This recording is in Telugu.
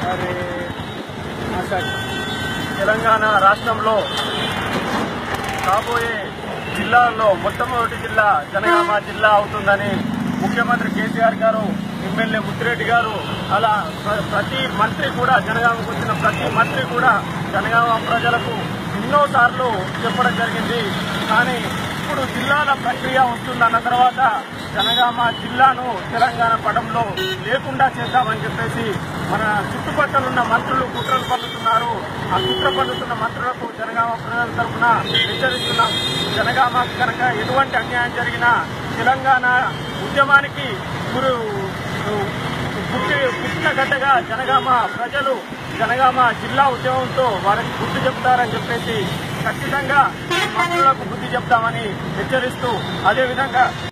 మరి అసలు తెలంగాణ రాష్ట్రంలో కాబోయే జిల్లాల్లో మొట్టమొదటి జిల్లా జనగామ జిల్లా అవుతుందని ముఖ్యమంత్రి కేసీఆర్ గారు ఎమ్మెల్యే ముత్తిరెడ్డి గారు అలా ప్ర- ప్రతి మంత్రి కూడా జనగామకు వచ్చిన ప్రతి మంత్రి కూడా జనగామ ప్రజలకు ఎన్నో సార్లు చెప్పడం జరిగింది కానీ ఇప్పుడు జిల్లాల ప్రక్రియ వస్తుందన్న తర్వాత జనగామ జిల్లాను తెలంగాణ పటంలో లేకుండా చేద్దామని చెప్పేసి మన చుట్టుపక్కల ఉన్న మంత్రులు కుట్రలు పన్నుతున్నారు ఆ కుట్ర పన్నుతున్న మంత్రులకు జనగామ ప్రజల తరఫున హెచ్చరిస్తున్నాం జనగామ కనుక ఎటువంటి అన్యాయం జరిగినా తెలంగాణ ఉద్యమానికి గురు పుట్టి పుట్టిన గడ్డగా జనగామ ప్రజలు జనగామ జిల్లా ఉద్యమంతో వారికి బుద్ధి చెప్తారని చెప్పేసి ఖచ్చితంగా మంత్రులకు బుద్ధి చెప్తామని హెచ్చరిస్తూ అదేవిధంగా